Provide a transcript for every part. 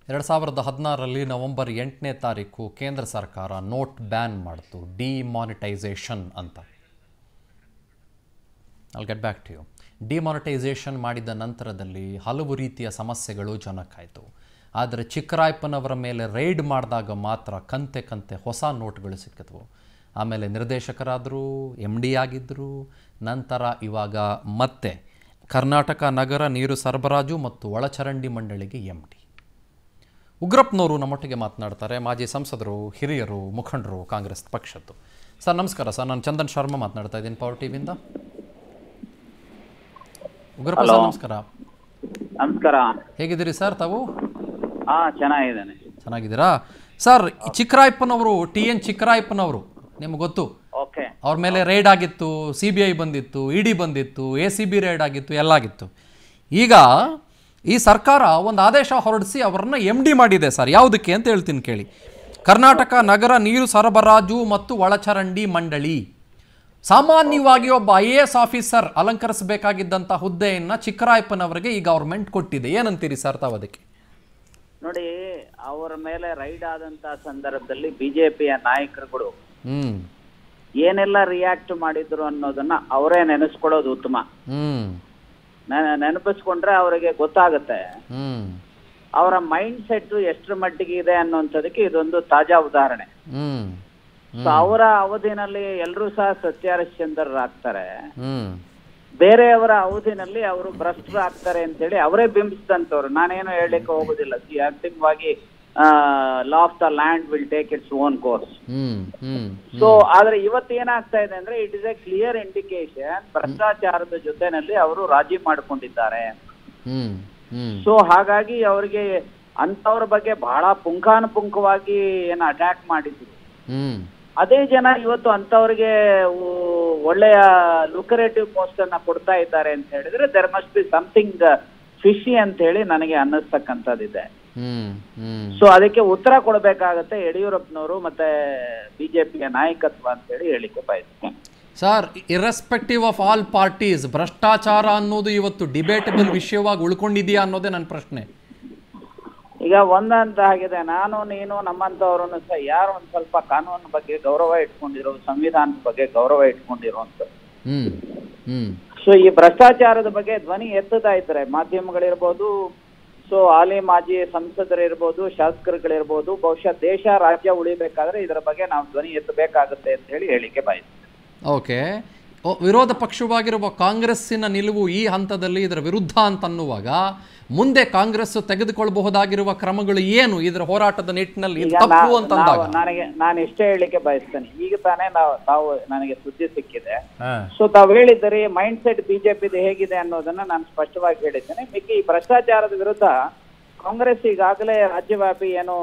ಎರಡು ಸಾವಿರದ ಹದಿನಾರರಲ್ಲಿ ನವೆಂಬರ್ ಎಂಟನೇ ತಾರೀಕು ಕೇಂದ್ರ ಸರ್ಕಾರ ನೋಟ್ ಬ್ಯಾನ್ ಮಾಡ್ತು ಡಿಮಾನಿಟೈಸೇಷನ್ ಅಂತ all get back to you demonetisation ಮಾಡಿದ ನಂತರದಲ್ಲಿ ಹಲವು ರೀತಿಯ ಸಮಸ್ಯೆಗಳು ಜನಕ್ಕಾಯಿತು ಆದರೆ ಚಿಕ್ಕರಾಯಪ್ಪನವರ ಮೇಲೆ ರೈಡ್ ಮಾಡಿದಾಗ ಮಾತ್ರ ಕಂತೆ ಕಂತೆ ಹೊಸ ನೋಟ್ಗಳು ಸಿಕ್ಕಿದ್ವು ಆಮೇಲೆ ನಿರ್ದೇಶಕರಾದರು ಎಮ್ ಡಿ ಆಗಿದ್ದರು ನಂತರ ಇವಾಗ ಮತ್ತೆ ಕರ್ನಾಟಕ ನಗರ ನೀರು ಸರಬರಾಜು ಮತ್ತು ಒಳಚರಂಡಿ ಮಂಡಳಿಗೆ ಎಮ್ ಡಿ ಉಗ್ರಪ್ಪನವರು ನಮ್ಮೊಟ್ಟಿಗೆ ಮಾತನಾಡ್ತಾರೆ ಮಾಜಿ ಸಂಸದರು ಹಿರಿಯರು ಮುಖಂಡರು ಕಾಂಗ್ರೆಸ್ ಪಕ್ಷದ್ದು ಸರ್ ನಮಸ್ಕಾರ ಸರ್ ನಾನು ಚಂದನ್ ಶರ್ಮಾ ಮಾತನಾಡ್ತಾ ಇದ್ದೀನಿ ಪವರ್ ಟಿವಿಯಿಂದ ಉಗ್ರಪ್ಪ ಸರ್ ನಮಸ್ಕಾರ ನಮಸ್ಕಾರ ಹೇಗಿದ್ದೀರಿ ಸರ್ ತಾವು ಹಾ ಚೆನ್ನಾಗಿದ್ದೇನೆ ಚೆನ್ನಾಗಿದ್ದೀರಾ ಸರ್ ಈ ಚಿಕ್ಕರಾಯಪ್ಪನವರು ಟಿ ಎನ್ ಚಿಕ್ಕರಾಯಪ್ಪನವರು ನಿಮ್ಗೆ ಗೊತ್ತು ಓಕೆ ಅವ್ರ ಮೇಲೆ ರೈಡ್ ಆಗಿತ್ತು ಸಿ ಬಿ ಐ ಬಂದಿತ್ತು ಇ ಡಿ ಬಂದಿತ್ತು ಎ ಸಿ ಬಿ ರೈಡ್ ಆಗಿತ್ತು ಎಲ್ಲ ಆಗಿತ್ತು ಈಗ ಈ ಸರ್ಕಾರ ಒಂದು ಆದೇಶ ಹೊರಡಿಸಿ ಅವರನ್ನ ಎಮ್ ಡಿ ಮಾಡಿದೆ ಸರ್ ಯಾವುದಕ್ಕೆ ಅಂತ ಹೇಳ್ತೀನಿ ಕೇಳಿ ಕರ್ನಾಟಕ ನಗರ ನೀರು ಸರಬರಾಜು ಮತ್ತು ಒಳಚರಂಡಿ ಮಂಡಳಿ ಸಾಮಾನ್ಯವಾಗಿ ಒಬ್ಬ ಐ ಎ ಎಸ್ ಆಫೀಸರ್ ಅಲಂಕರಿಸಬೇಕಾಗಿದ್ದಂಥ ಹುದ್ದೆಯನ್ನು ಚಿಕ್ಕರಾಯಪ್ಪನವರಿಗೆ ಈ ಗೌರ್ಮೆಂಟ್ ಕೊಟ್ಟಿದೆ ಏನಂತೀರಿ ಸರ್ ತಾವು ಅದಕ್ಕೆ ನೋಡಿ ಅವರ ಮೇಲೆ ರೈಡ್ ಆದಂತ ಸಂದರ್ಭದಲ್ಲಿ ಬಿಜೆಪಿಯ ನಾಯಕರುಗಳು ಹ್ಞೂ ಏನೆಲ್ಲ ರಿಯಾಕ್ಟ್ ಮಾಡಿದ್ರು ಅನ್ನೋದನ್ನ ಅವರೇ ನೆನೆಸ್ಕೊಳ್ಳೋದು ಉತ್ತಮ ಹ್ಞೂ ನೆ- ನೆನಪಿಸ್ಕೊಂಡ್ರೆ ಅವರಿಗೆ ಗೊತ್ತಾಗುತ್ತೆ ಹ್ಞೂ ಅವರ ಮೈಂಡ್ ಸೆಟ್ ಎಷ್ಟರ ಮಟ್ಟಿಗೆ ಇದೆ ಅನ್ನೋಂಥದಕ್ಕೆ ಇದೊಂದು ತಾಜಾ ಉದಾಹರಣೆ ಹ್ಞೂ ಸೊ ಅವರ ಅವಧಿನಲ್ಲಿ ಎಲ್ಲರೂ ಸಹ ಸತ್ಯಹರಿಶ್ಚಂದ್ರರಾಗ್ತಾರೆ ಹ್ಞೂ ಬೇರೆಯವರ ಅವಧಿನಲ್ಲಿ ಅವರು ಭ್ರಷ್ಟರಾಗ್ತಾರೆ ಅಂತೇಳಿ ಅವರೇ ಬಿಂಬಿಸಿದಂತವ್ರು ನಾನೇನು ಹೇಳಲಿಕ್ಕೆ ಹೋಗುದಿಲ್ಲ ಸಿ ಅಂತಿಮವಾಗಿ law of the land will take its own course hmm hmm so ಆದ್ರೆ ಇವತ್ತು ಏನಾಗ್ತಾ ಇದೆ ಅಂದ್ರೆ it is a clear indication ಭ್ರಷ್ಟಾಚಾರದ ಜೊತೆನಲ್ಲಿ ಅವರು ರಾಜಿ ಮಾಡ್ಕೊಂಡಿದ್ದಾರೆ ಹ್ಮ್ ಹ್ಮ್ ಸೊ ಹಾಗಾಗಿ ಅವರಿಗೆ ಅಂತವ್ರ ಬಗ್ಗೆ ಬಹಳ ಪುಂಖಾನುಪುಂಖವಾಗಿ ಏನು ಅಟ್ಯಾಕ್ ಮಾಡಿದ್ರು ಹ್ಮ್ ಅದೇ ಜನ ಇವತ್ತು ಅಂತವ್ರಿಗೆ ಉ- ಒಳ್ಳೆಯ ಲುಕರೇಟಿವ್ ಪೋಸ್ಟ್ ಅನ್ನ ಕೊಡ್ತಾ ಇದ್ದಾರೆ ಅಂತ ಹೇಳಿದ್ರೆ there must be something fishy ಅಂತ ಹೇಳಿ ನನಗೆ ಅನ್ನಿಸ್ತಕ್ಕಂಥದ್ದಿದೆ ಹ್ಮ್ ಹ್ಮ್ ಸೊ ಅದಕ್ಕೆ ಉತ್ತರ ಕೊಡಬೇಕಾಗತ್ತೆ ಯಡಿಯೂರಪ್ಪನವರು ಮತ್ತೆ ಬಿಜೆಪಿಯ ನಾಯಕತ್ವ ಅಂತ ಹೇಳಿ ಹೇಳಿಕೆ ಬಯಸ್ತೇನೆ sir irrespective of all parties ಭ್ರಷ್ಟಾಚಾರ ಅನ್ನೋದು ಇವತ್ತು ಡಿಬೇಟಬಲ್ ವಿಷಯವಾಗಿ ಉಳ್ಕೊಂಡಿದೆಯಾ ಅನ್ನೋದೇ ನನ್ನ ಪ್ರಶ್ನೆ ಈಗ ಒಂದಂತ ಆಗಿದೆ ನಾನು ನೀನು ನಮ್ಮಂತವ್ರನ್ನು ಸಹ ಯಾರು ಒಂದ್ ಸ್ವಲ್ಪ ಕಾನೂನು ಬಗ್ಗೆ ಗೌರವ ಇಟ್ಕೊಂಡಿರೋ ಸಂವಿಧಾನದ ಬಗ್ಗೆ ಗೌರವ ಇಟ್ಕೊಂಡಿರುವಂತ ಹ್ಮ್ ಹ್ಮ್ ಸೊ ಈ ಭ್ರಷ್ಟಾಚಾರದ ಬಗ್ಗೆ ಧ್ವನಿ ಎತ್ತುತ್ತಾ ಇದ್ದಾರೆ ಮಾಧ್ಯಮಗಳಿರ್ಬೋದು ಸೊ ಹಾಲಿ ಮಾಜಿ ಸಂಸದರಿರ್ಬೋದು ಶಾಸಕರುಗಳಿರ್ಬೋದು ಬಹುಶಃ ದೇಶ ರಾಜ್ಯ ಉಳಿಬೇಕಾದ್ರೆ ಇದರ ಬಗ್ಗೆ ನಾವು ಧ್ವನಿ ಎತ್ತಬೇಕಾಗುತ್ತೆ ಅಂತ ಹೇಳಿ ಹೇಳಿಕೆ ಬಾಯಿಸ್ತೀನಿ ಓಕೆ ಓ- ವಿರೋಧ ಪಕ್ಷವಾಗಿರುವ ಕಾಂಗ್ರೆಸ್ಸಿನ ನಿಲುವು ಈ ಹಂತದಲ್ಲಿ ಇದರ ವಿರುದ್ಧ ಅಂತ ಅನ್ನುವಾಗ ಮುಂದೆ ಕಾಂಗ್ರೆಸ್ ತೆಗೆದುಕೊಳ್ಳಬಹುದಾಗಿರುವ ಕ್ರಮಗಳು ಏನು ಇದರ ಹೋರಾಟದ ನಿಟ್ಟಿನಲ್ಲಿ ಇದು ಈಗ ತಪ್ಪು ನಾ- ಅಂತ ಅಂದಾಗ ನಾವು- ನನಗೆ ನಾನು ಇಷ್ಟೇ ಹೇಳಿಕೆ ಬಯಸ್ತೇನೆ ಈಗ ತಾನೇ ನಾವು ತಾವು ನನಗೆ ಸುದ್ದಿ ಸಿಕ್ಕಿದೆ ಹಾ. ಸೊ ತಾವು ಹೇಳಿದ್ದೀರಿ ಮೈಂಡ್ ಸೆಟ್ ಬಿಜೆಪಿದು ಹೇಗಿದೆ ಅನ್ನೋದನ್ನ ನಾನು ಸ್ಪಷ್ಟವಾಗಿ ಹೇಳಿದ್ದೇನೆ ಮಿಕ್ಕಿ ಈ ಭ್ರಷ್ಟಾಚಾರದ ವಿರುದ್ಧ ಕಾಂಗ್ರೆಸ್ ಈಗಾಗಲೇ ರಾಜ್ಯವ್ಯಾಪಿ ಏನು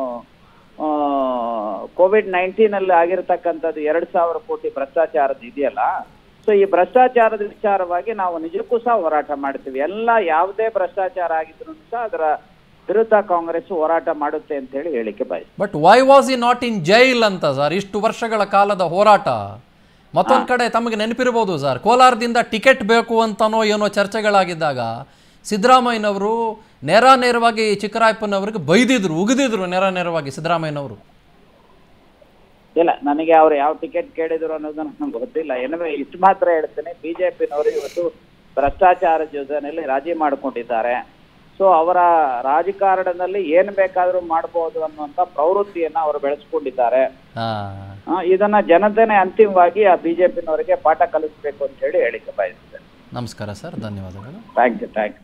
ಕೋವಿಡ್ ನೈನ್ಟೀನ್ ಅಲ್ಲಿ ಆಗಿರತಕ್ಕಂಥದ್ದು ಎರಡ್ ಸಾವಿರ ಕೋಟಿ ಭ್ರಷ್ಟಾಚಾರದ ಇದೆಯಲ್ಲ ಸೊ ಈ ಭ್ರಷ್ಟಾಚಾರದ ವಿಚಾರವಾಗಿ ನಾವು ನಿಜಕ್ಕೂ ಸಹ ಹೋರಾಟ ಮಾಡ್ತೀವಿ ಎಲ್ಲ ಯಾವುದೇ ಭ್ರಷ್ಟಾಚಾರ ಆಗಿದ್ರು ಸಹ ಅದರ ವಿರುದ್ಧ ಕಾಂಗ್ರೆಸ್ ಹೋರಾಟ ಮಾಡುತ್ತೆ ಅಂತ ಹೇಳಿ ಹೇಳಿಕೆ ಬಯಸ್ತೀನಿ but why was he not in jail ಅಂತ ಸರ್ ಇಷ್ಟು ವರ್ಷಗಳ ಕಾಲದ ಹೋರಾಟ ಮತ್ತೊಂದು ಕಡೆ ತಮಗೆ ನೆನಪಿರ್ಬೋದು ಸರ್ ಕೋಲಾರದಿಂದ ಟಿಕೆಟ್ ಬೇಕು ಅಂತನೋ ಏನೋ ಚರ್ಚೆಗಳಾಗಿದ್ದಾಗ ಸಿದ್ದರಾಮಯ್ಯನವರು ನೇರ ನೇರವಾಗಿ ಚಿಕ್ಕರಾಯಪ್ಪನವ್ರಿಗೆ ಬೈದಿದ್ರು ಉಗಿದಿದ್ರು ನೇರ ನೇರವಾಗಿ ಸಿದ್ದರಾಮಯ್ಯನವರು ಇಲ್ಲ ನನಗೆ ಅವ್ರು ಯಾವ ಟಿಕೆಟ್ ಕೇಳಿದ್ರು ಅನ್ನೋದು ನನಗೆ ಗೊತ್ತಿಲ್ಲ ಏನವೇ ಇಷ್ಟು ಮಾತ್ರ ಹೇಳ್ತೇನೆ ಬಿಜೆಪಿನವರು ಇವತ್ತು ಭ್ರಷ್ಟಾಚಾರ ಯೋಜನೆಯಲ್ಲಿ ರಾಜಿ ಮಾಡಿಕೊಂಡಿದ್ದಾರೆ ಸೊ ಅವರ ರಾಜಕಾರಣದಲ್ಲಿ ಏನ್ ಬೇಕಾದ್ರೂ ಮಾಡಬಹುದು ಅನ್ನುವಂತ ಪ್ರವೃತ್ತಿಯನ್ನ ಅವರು ಬೆಳೆಸ್ಕೊಂಡಿದ್ದಾರೆ ಹಾ ಆ, ಇದನ್ನ ಜನತೆನೆ ಅಂತಿಮವಾಗಿ ಆ ಬಿಜೆಪಿನವರಿಗೆ ಪಾಠ ಕಲಿಸ್ಬೇಕು ಅಂತ ಹೇಳಿ ಹೇಳಿಕೆ ಬಯಸ್ತೇನೆ ನಮಸ್ಕಾರ ಸರ್ ಧನ್ಯವಾದಗಳು ಥ್ಯಾಂಕ್ ಯು ಥ್ಯಾಂಕ್ ಯು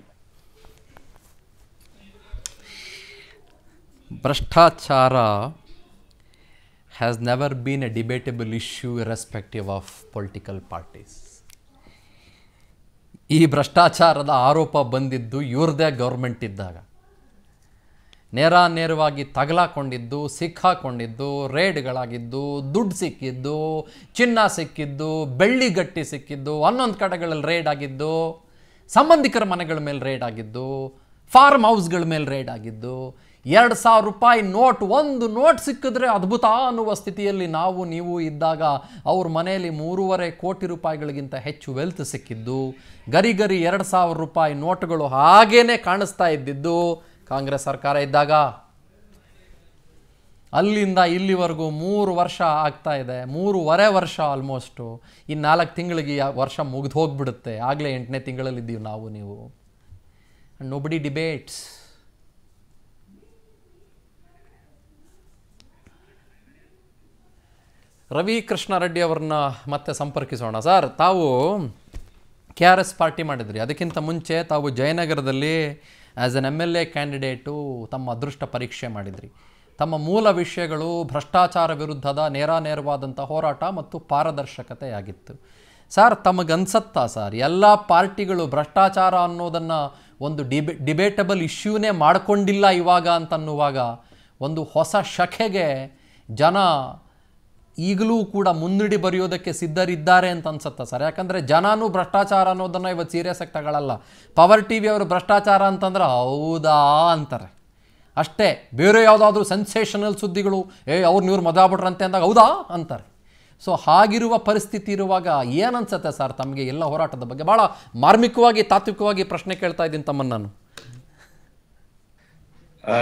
ಭ್ರಷ್ಟಾಚಾರ has never been a debatable issue respective of political parties ಈ ಭ್ರಷ್ಟಾಚಾರದ ಆರೋಪ ಬಂದಿದ್ದು ಇವ್ರದೇ ಗೌರ್ಮೆಂಟ್ ಇದ್ದಾಗ ನೇರ ನೇರವಾಗಿ ತಗಲಾಕೊಂಡಿದ್ದು ಸಿಕ್ಕಾಕೊಂಡಿದ್ದು ರೇಡ್ಗಳಾಗಿದ್ದು ದುಡ್ಡು ಸಿಕ್ಕಿದ್ದು ಚಿನ್ನ ಸಿಕ್ಕಿದ್ದು ಬೆಳ್ಳಿ ಗಟ್ಟಿ ಸಿಕ್ಕಿದ್ದು ಹನ್ನೊಂದು ಕಡೆಗಳಲ್ಲಿ ರೇಡ್ ಆಗಿದ್ದು ಸಂಬಂಧಿಕರ ಮನೆಗಳ ಮೇಲೆ ರೇಡ್ ಆಗಿದ್ದು ಫಾರ್ಮ್ ಹೌಸ್ಗಳ ಮೇಲೆ ರೇಡ್ ಆಗಿದ್ದು ಎರಡು ಸಾವಿರ ರೂಪಾಯಿ ನೋಟ್ ಒಂದು ನೋಟ್ ಸಿಕ್ಕಿದ್ರೆ ಅದ್ಭುತ ಅನ್ನುವ ಸ್ಥಿತಿಯಲ್ಲಿ ನಾವು ನೀವು ಇದ್ದಾಗ ಅವ್ರ ಮನೆಯಲ್ಲಿ ಮೂರುವರೆ ಕೋಟಿ ರೂಪಾಯಿಗಳಿಗಿಂತ ಹೆಚ್ಚು ವೆಲ್ತ್ ಸಿಕ್ಕಿದ್ದು ಗರಿ ಗರಿ ಎರಡು ಸಾವಿರ ರೂಪಾಯಿ ನೋಟ್ಗಳು ಹಾಗೇನೆ ಕಾಣಿಸ್ತಾ ಇದ್ದಿದ್ದು ಕಾಂಗ್ರೆಸ್ ಸರ್ಕಾರ ಇದ್ದಾಗ ಅಲ್ಲಿಂದ ಇಲ್ಲಿವರೆಗೂ ಮೂರು ವರ್ಷ ಆಗ್ತಾ ಇದೆ ಮೂರುವರೆ ವರ್ಷ ಆಲ್ಮೋಸ್ಟು ಇನ್ನು ನಾಲ್ಕು ತಿಂಗಳಿಗೆ ಈ ವರ್ಷ ಮುಗಿದು ಹೋಗ್ಬಿಡುತ್ತೆ ಆಗಲೇ ಎಂಟನೇ ತಿಂಗಳಲ್ಲಿದ್ದೀವಿ ನಾವು ನೀವು ನೊಬಡಿ ಡಿಬೇಟ್ಸ್ ರವಿ ಕೃಷ್ಣಾರೆಡ್ಡಿ ಅವ್ರನ್ನ ಮತ್ತೆ ಸಂಪರ್ಕಿಸೋಣ ಸರ್ ತಾವು ಕೆ ಆರ್ ಎಸ್ ಪಾರ್ಟಿ ಮಾಡಿದ್ರಿ ಅದಕ್ಕಿಂತ ಮುಂಚೆ ತಾವು ಜಯನಗರದಲ್ಲಿ as an M L A candidate ತಮ್ಮ ಅದೃಷ್ಟ ಪರೀಕ್ಷೆ ಮಾಡಿದ್ರಿ ತಮ್ಮ ಮೂಲ ವಿಷಯಗಳು ಭ್ರಷ್ಟಾಚಾರ ವಿರುದ್ಧದ ನೇರಾನೇರವಾದಂಥ ಹೋರಾಟ ಮತ್ತು ಪಾರದರ್ಶಕತೆ ಆಗಿತ್ತು ಸರ್ ತಮಗನ್ಸತ್ತಾ ಸರ್ ಎಲ್ಲ ಪಾರ್ಟಿಗಳು ಭ್ರಷ್ಟಾಚಾರ ಅನ್ನೋದನ್ನು ಒಂದು ಡಿಬೆ ಡಿಬೇಟಬಲ್ ಇಶ್ಯೂನೇ ಮಾಡ್ಕೊಂಡಿಲ್ಲ ಇವಾಗ ಅಂತನ್ನುವಾಗ ಒಂದು ಹೊಸ ಶಖೆಗೆ ಜನ ಈಗಲೂ ಕೂಡ ಮುನ್ನುಡಿ ಬರೆಯೋದಕ್ಕೆ ಸಿದ್ಧರಿದ್ದಾರೆ ಅಂತ ಅನ್ಸುತ್ತೆ ಸರ್ ಯಾಕಂದರೆ ಜನನೂ ಭ್ರಷ್ಟಾಚಾರ ಅನ್ನೋದನ್ನು ಇವತ್ತು ಸೀರಿಯಸ್ ಆಗಿ ತಗೊಳ್ಳಲ್ಲ ಪವರ್ ಟಿ ವಿ ಅವರು ಭ್ರಷ್ಟಾಚಾರ ಅಂತಂದ್ರೆ ಹೌದಾ ಅಂತಾರೆ ಅಷ್ಟೇ ಬೇರೆ ಯಾವುದಾದ್ರೂ ಸೆನ್ಸೇಷನಲ್ ಸುದ್ದಿಗಳು ಏ ಅವ್ರು ನೀವು ಮದುವೆ ಆಗ್ಬಿಟ್ರಂತೆ ಅಂದಾಗ ಹೌದಾ ಅಂತಾರೆ ಸೊ ಹಾಗಿರುವ ಪರಿಸ್ಥಿತಿ ಇರುವಾಗ ಏನು ಅನ್ಸುತ್ತೆ ಸರ್ ತಮಗೆ ಎಲ್ಲ ಹೋರಾಟದ ಬಗ್ಗೆ ಭಾಳ ಮಾರ್ಮಿಕವಾಗಿ ತಾತ್ವಿಕವಾಗಿ ಪ್ರಶ್ನೆ ಕೇಳ್ತಾ ಇದ್ದೀನಿ ತಮ್ಮನ್ನು ನಾನು ಆ,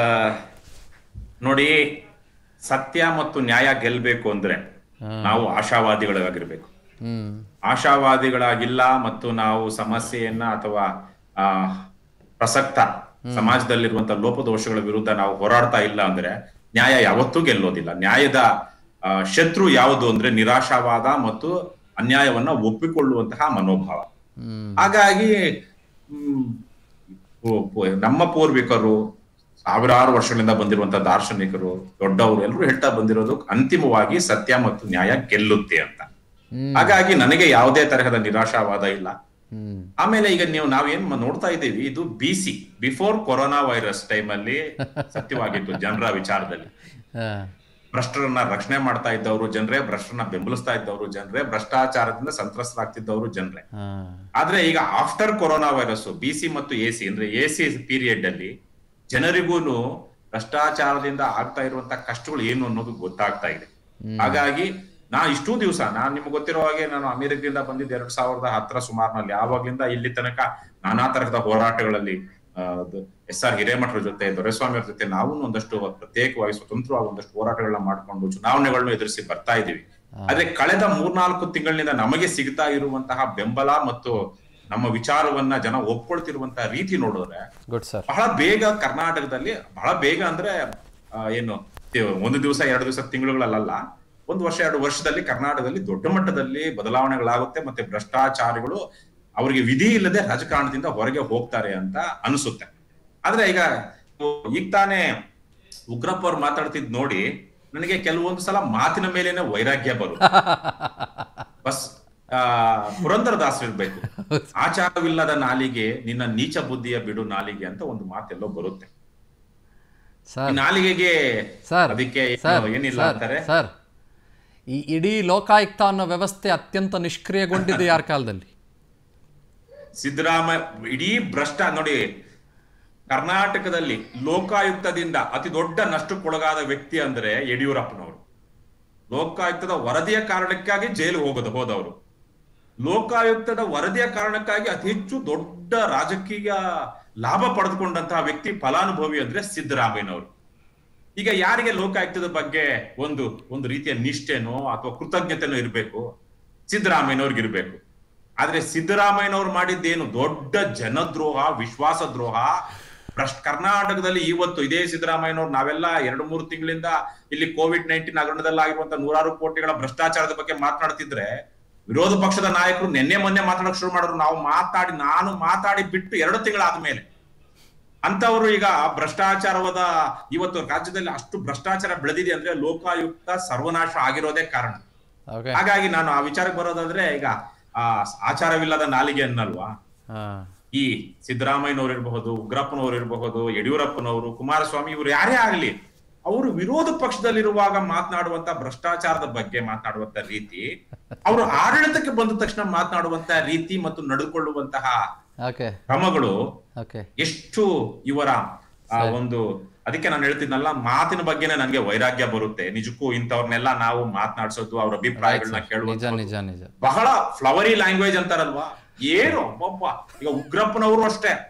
ನೋಡಿ ಸತ್ಯ ಮತ್ತು ನ್ಯಾಯ ಗೆಲ್ಬೇಕು ಅಂದ್ರೆ ನಾವು ಆಶಾವಾದಿಗಳಾಗಿರ್ಬೇಕು ಹ್ಞೂ ಆಶಾವಾದಿಗಳಾಗಿಲ್ಲ ಮತ್ತು ನಾವು ಸಮಸ್ಯೆಯನ್ನ ಅಥವಾ ಆ ಪ್ರಸಕ್ತ ಸಮಾಜದಲ್ಲಿರುವಂತ ಲೋಪದೋಷಗಳ ವಿರುದ್ಧ ನಾವು ಹೋರಾಡ್ತಾ ಇಲ್ಲ ಅಂದ್ರೆ ನ್ಯಾಯ ಯಾವತ್ತೂ ಗೆಲ್ಲೋದಿಲ್ಲ ನ್ಯಾಯದ ಆ, ಶತ್ರು ಯಾವುದು ಅಂದ್ರೆ ನಿರಾಶಾವಾದ ಮತ್ತು ಅನ್ಯಾಯವನ್ನ ಒಪ್ಪಿಕೊಳ್ಳುವಂತಹ ಮನೋಭಾವ ಹಾಗಾಗಿ ಹ್ಮ್, ಪೂ- ಪೂ- ನಮ್ಮ ಪೂರ್ವಿಕರು ಸಾವಿರಾರು ವರ್ಷಗಳಿಂದ ಬಂದಿರುವಂತಹ ದಾರ್ಶನಿಕರು ದೊಡ್ಡವರು ಎಲ್ಲರೂ ಹೇಳ್ತಾ ಬಂದಿರೋದು ಅಂತಿಮವಾಗಿ ಸತ್ಯ ಮತ್ತು ನ್ಯಾಯ ಗೆಲ್ಲುತ್ತೆ ಅಂತ ಹಾಗಾಗಿ ನನಗೆ ಯಾವುದೇ ತರಹದ ನಿರಾಶಾವಾದ ಇಲ್ಲ ಹ್ಞೂ ಆಮೇಲೆ ಈಗ ನೀವು ನಾವೇನ್ ಮ- ನೋಡ್ತಾ ಇದ್ದೀವಿ ಇದು BC before corona virus time ಅಲ್ಲಿ ಸತ್ಯವಾಗಿತ್ತು ಜನರ ವಿಚಾರದಲ್ಲಿ ಹಾಂ ಭ್ರಷ್ಟರನ್ನ ರಕ್ಷಣೆ ಮಾಡ್ತಾ ಇದ್ದವರು ಜನರೇ ಭ್ರಷ್ಟರನ್ನ ಬೆಂಬಲಿಸ್ತಾ ಇದ್ದವರು ಜನರೇ ಭ್ರಷ್ಟಾಚಾರದಿಂದ ಸಂತ್ರಸ್ತರಾಗ್ತಿದ್ದವರು ಜನರೇ ಹಾಂ ಆದ್ರೆ ಈಗ ಆಫ್ಟರ್ ಕೊರೋನಾ ವೈರಸ್ ಬಿಸಿ ಮತ್ತು ಎಸಿ ಅಂದ್ರೆ ಎಸಿ ಪೀರಿಯಡ್ ಅಲ್ಲಿ ಜನರಿಗೂನು ಭ್ರಷ್ಟಾಚಾರದಿಂದ ಆಗ್ತಾ ಇರುವಂತ ಕಷ್ಟಗಳು ಏನು ಅನ್ನೋದು ಗೊತ್ತಾಗ್ತಾ ಇದೆ ಹಾಗಾಗಿ ನಾ ಇಷ್ಟೂ ದಿವಸ ನಾನ್ ನಿಮ್ಗೆ ಗೊತ್ತಿರೋ ಹಾಗೆ ನಾನು ಅಮೆರಿಕದಿಂದ ಬಂದಿದ್ದು ಎರಡ್ ಸಾವಿರದ ಹತ್ತರ ಸುಮಾರಿನಲ್ಲಿ ಆವಾಗ್ಲಿಂದ ಇಲ್ಲಿ ತನಕ ನಾನಾ ತರಹದ ಹೋರಾಟಗಳಲ್ಲಿ ಎಸ್ ಆರ್ ಹಿರೇಮಠರ ಜೊತೆ ದೊರೆಸ್ವಾಮಿ ಅವ್ರ ಜೊತೆ ನಾವು ಒಂದಷ್ಟು ಪ್ರತ್ಯೇಕವಾಗಿ ಸ್ವತಂತ್ರವಾಗಿ ಒಂದಷ್ಟು ಹೋರಾಟಗಳನ್ನ ಮಾಡ್ಕೊಂಡು ಚುನಾವಣೆಗಳನ್ನು ಎದುರಿಸಿ ಬರ್ತಾ ಇದೀವಿ ಆದ್ರೆ ಕಳೆದ ಮೂರ್ನಾಲ್ಕು ತಿಂಗಳಿನಿಂದ ನಮಗೆ ಸಿಗ್ತಾ ಇರುವಂತಹ ಬೆಂಬಲ ಮತ್ತು ನಮ್ಮ ವಿಚಾರವನ್ನ ಜನ ಒಪ್ಕೊಳ್ತಿರುವಂತಹ ರೀತಿ ನೋಡಿದ್ರೆ ಗುಡ್ ಸರ್ ಬಹಳ ಬೇಗ ಕರ್ನಾಟಕದಲ್ಲಿ ಬಹಳ ಬೇಗ ಅಂದ್ರೆ ಆ, ಏನು ತಿ- ಒಂದು ದಿವಸ ಎರಡು ದಿವಸ ತಿಂಗಳುಗಳಲ್ಲ ಒಂದು ವರ್ಷ ಎರಡು ವರ್ಷದಲ್ಲಿ ಕರ್ನಾಟಕದಲ್ಲಿ ದೊಡ್ಡ ಮಟ್ಟದಲ್ಲಿ ಬದಲಾವಣೆಗಳಾಗುತ್ತೆ ಮತ್ತೆ ಭ್ರಷ್ಟಾಚಾರಿಗಳು ಅವರಿಗೆ ವಿಧಿ ಇಲ್ಲದೆ ರಾಜಕಾರಣದಿಂದ ಹೊರಗೆ ಹೋಗ್ತಾರೆ ಅಂತ ಅನಿಸುತ್ತೆ ಆದ್ರೆ ಈಗ ಈಗ ತಾನೇ ಉಗ್ರಪ್ಪ ಅವ್ರು ಮಾತಾಡ್ತಿದ್ ನೋಡಿ ನನಗೆ ಕೆಲವೊಂದು ಸಲ ಮಾತಿನ ಮೇಲೇನೆ ವೈರಾಗ್ಯ ಬರುತ್ತೆ ಬಸ್ ಆ ಪುರಂದರದಾಸ್ ಇರ್ಬೇಕು ಆಚಾರವಿಲ್ಲದ ನಾಲಿಗೆ ನಿನ್ನ ನೀಚ ಬುದ್ಧಿಯ ಬಿಡು ನಾಲಿಗೆ ಅಂತ ಒಂದು ಮಾತೆಲ್ಲೋ ಬರುತ್ತೆ ಈ ಸರ್ ನಾಲಿಗೆಗೆ ಸರ್ ಅದಕ್ಕೆ ಏನು ಸರ್ ಏನಿಲ್ಲ ಸರ್, ಅಂತಾರೆ ಸರ್ ಈ ಇಡೀ ಲೋಕಾಯುಕ್ತ ಅನ್ನೋ ವ್ಯವಸ್ಥೆ ಅತ್ಯಂತ ನಿಷ್ಕ್ರಿಯಗೊಂಡಿದೆ ಯಾರ ಕಾಲದಲ್ಲಿ ಸಿದ್ದರಾಮಯ್ಯ ಇಡೀ ಭ್ರಷ್ಟ ನೋಡಿ ಕರ್ನಾಟಕದಲ್ಲಿ ಲೋಕಾಯುಕ್ತದಿಂದ ಅತಿ ದೊಡ್ಡ ನಷ್ಟಕ್ಕೊಳಗಾದ ವ್ಯಕ್ತಿ ಅಂದ್ರೆ ಯಡಿಯೂರಪ್ಪನವರು ಲೋಕಾಯುಕ್ತದ ವರದಿಯ ಕಾರಣಕ್ಕಾಗಿ ಜೈಲು ಹೋಗದ ಹೋದವರು ಲೋಕಾಯುಕ್ತದ ವರದಿಯ ಕಾರಣಕ್ಕಾಗಿ ಅತಿ ಹೆಚ್ಚು ದೊಡ್ಡ ರಾಜಕೀಯ ಲಾಭ ಪಡೆದುಕೊಂಡಂತಹ ವ್ಯಕ್ತಿ ಫಲಾನುಭವಿ ಅಂದ್ರೆ ಸಿದ್ದರಾಮಯ್ಯನವರು ಈಗ ಯಾರಿಗೆ ಲೋಕಾಯುಕ್ತದ ಬಗ್ಗೆ ಒಂದು ಒಂದು ರೀತಿಯ ನಿಷ್ಠೆನೋ ಅಥವಾ ಕೃತಜ್ಞತೆನೋ ಇರಬೇಕು ಸಿದ್ದರಾಮಯ್ಯನವ್ರಿಗೆ ಇರ್ಬೇಕು ಆದ್ರೆ ಸಿದ್ದರಾಮಯ್ಯನವ್ರು ಮಾಡಿದ್ದೇನು ದೊಡ್ಡ ಜನದ್ರೋಹ ವಿಶ್ವಾಸ ದ್ರೋಹ ಭ್ರಷ್ಟ ಕರ್ನಾಟಕದಲ್ಲಿ ಇವತ್ತು ಇದೇ ಸಿದ್ದರಾಮಯ್ಯನವ್ರು ನಾವೆಲ್ಲ ಎರಡು ಮೂರು ತಿಂಗಳಿಂದ ಇಲ್ಲಿ ಕೋವಿಡ್ ನೈನ್ಟೀನ್ ಹಗರಣದಲ್ಲಿ ಆಗಿರುವಂತಹ ನೂರಾರು ಕೋಟಿಗಳ ಭ್ರಷ್ಟಾಚಾರದ ಬಗ್ಗೆ ಮಾತನಾಡ್ತಿದ್ರೆ ವಿರೋಧ ಪಕ್ಷದ ನಾಯಕರು ನಿನ್ನೆ ಮೊನ್ನೆ ಮಾತಾಡಕ್ ಶುರು ಮಾಡಿದ್ರು ನಾವು ಮಾತಾಡಿ ನಾನು ಮಾತಾಡಿ ಬಿಟ್ಟು ಎರಡು ತಿಂಗಳಾದ ಮೇಲೆ ಅಂತವರು ಈಗ ಭ್ರಷ್ಟಾಚಾರವಾದ ಇವತ್ತು ರಾಜ್ಯದಲ್ಲಿ ಅಷ್ಟು ಭ್ರಷ್ಟಾಚಾರ ಬೆಳೆದಿದೆ ಅಂದ್ರೆ ಲೋಕಾಯುಕ್ತ ಸರ್ವನಾಶ ಆಗಿರೋದೇ ಕಾರಣ ಓಕೆ ಹಾಗಾಗಿ ನಾನು ಆ ವಿಚಾರಕ್ಕೆ ಬರೋದಾದ್ರೆ ಈಗ ಆ ಆಚಾರವಿಲ್ಲದ ನಾಲಿಗೆ ಅನ್ನಲ್ವಾ ಹಾಂ ಈ ಸಿದ್ದರಾಮಯ್ಯನವ್ರು ಇರಬಹುದು ಉಗ್ರಪ್ಪನವ್ರು ಇರಬಹುದು ಯಡಿಯೂರಪ್ಪನವರು ಕುಮಾರಸ್ವಾಮಿ ಇವರು ಯಾರೇ ಆಗ್ಲಿ ಅವರು ವಿರೋಧ ಪಕ್ಷದಲ್ಲಿರುವಾಗ ಮಾತನಾಡುವಂತ ಭ್ರಷ್ಟಾಚಾರದ ಬಗ್ಗೆ ಮಾತನಾಡುವಂತ ರೀತಿ ಅವರು ಆಡಳಿತಕ್ಕೆ ಬಂದ ತಕ್ಷಣ ಮಾತನಾಡುವಂತ ರೀತಿ ಮತ್ತು ನಡೆದುಕೊಳ್ಳುವಂತಹ ಓಕೆ ಕ್ರಮಗಳು ಓಕೆ ಎಷ್ಟು ಇವರ ಆ ಒಂದು ಅದಕ್ಕೆ ನಾನು ಹೇಳ್ತಿದ್ನಲ್ಲ ಮಾತಿನ ಬಗ್ಗೆನೇ ನನಗೆ ವೈರಾಗ್ಯ ಬರುತ್ತೆ ನಿಜಕ್ಕೂ ಇಂಥವ್ರನ್ನೆಲ್ಲ ನಾವು ಮಾತನಾಡ್ಸೋದು ಅವ್ರ ಅಭಿಪ್ರಾಯಗಳನ್ನ ನಿಜ ಕೇಳುವಂತ ನಿಜ ನಿಜ ಬಹಳ ಫ್ಲವರಿ ಲ್ಯಾಂಗ್ವೇಜ್ ಅಂತಾರಲ್ವಾ ಏನು ಒಬ್ಬೊಬ್ಬ ಈಗ ಉಗ್ರಪ್ಪನವರು ಅಷ್ಟೇ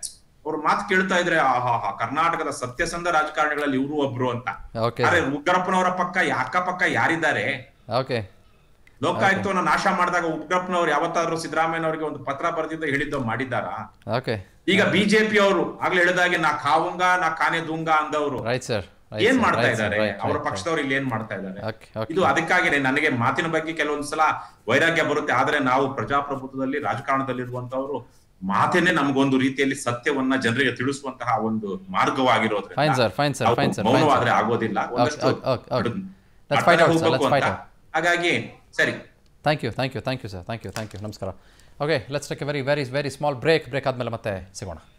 ಅವ್ರ ಮಾತು ಕೇಳ್ತಾ ಇದ್ರೆ ಆಹಾ ಹಾ ಕರ್ನಾಟಕದ ಸತ್ಯಸಂಧ ರಾಜಕಾರಣಿಗಳಲ್ಲಿ ಇವರು ಒಬ್ರು ಅಂತ ಓಕೆ ಆದ್ರೆ ಉಗ್ರಪ್ಪನವರ ಪಕ್ಕ ಅಕ್ಕ ಪಕ್ಕ ಯಾರಿದ್ದಾರೆ ಓಕೆ ಲೋಕಾಯುಕ್ತವನ್ನ ನಾಶ ಮಾಡಿದಾಗ ಉಗ್ರಪ್ಪನವ್ರು ಯಾವತ್ತಾದ್ರೂ ಸಿದ್ದರಾಮಯ್ಯನವರಿಗೆ ಒಂದು ಪತ್ರ ಬರೆದಿದ್ದ ಹೇಳಿದ್ದು ಮಾಡಿದ್ದಾರಾ ಓಕೆ ಈಗ ಬಿಜೆಪಿ ಅವರು ಆಗ್ಲೇ ಹೇಳಿದಾಗೆ ನಾ ಕಾವುಂಗ ನಾ ಕಾನೆ ದುಂಗ ಅಂದವರು ರೈಟ್ ಸರ್ ಏನ್ ಮಾಡ್ತಾ ಇದ್ದಾರೆ ಅವರ ಪಕ್ಷದವ್ರು ಇಲ್ಲಿ ಏನ್ ಮಾಡ್ತಾ ಇದ್ದಾರೆ ಓಕೆ ಓಕೆ ಇದು ಅದಕ್ಕಾಗಿನೇ ನನಗೆ ಮಾತಿನ ಬಗ್ಗೆ ಕೆಲವೊಂದು ಸಲ ವೈರಾಗ್ಯ ಬರುತ್ತೆ ಆದ್ರೆ ನಾವು ಪ್ರಜಾಪ್ರಭುತ್ವದಲ್ಲಿ ರಾಜಕಾರಣದಲ್ಲಿರುವಂತವ್ರು ಮಾತೇನೆ ನಮಗೊಂದು ರೀತಿಯಲ್ಲಿ ಸತ್ಯವನ್ನ ಜನರಿಗೆ ತಿಳಿಸುವಂತಹ ಒಂದು ಮಾರ್ಗವಾಗಿರೋದ್ರಿಂದ Fine, sir. Fine, sir. ನಾವು Fine, sir. Fine, ಮೌನವಾದ್ರೆ ಆಗೋದಿಲ್ಲ ಒಂದಷ್ಟು okay, okay, okay. ಕಡಿಮೆ Let's find out, sir. ಹೋಗ್ಬೇಕು Let's find ಅಂತ. out. ಹಾಗಾಗಿ ಸರಿ thank you thank you thank you sir thank you thank you ನಮಸ್ಕಾರ okay let's take a very very very small break break ಆದಮೇಲೆ ಮತ್ತೆ ಸಿಗೋಣ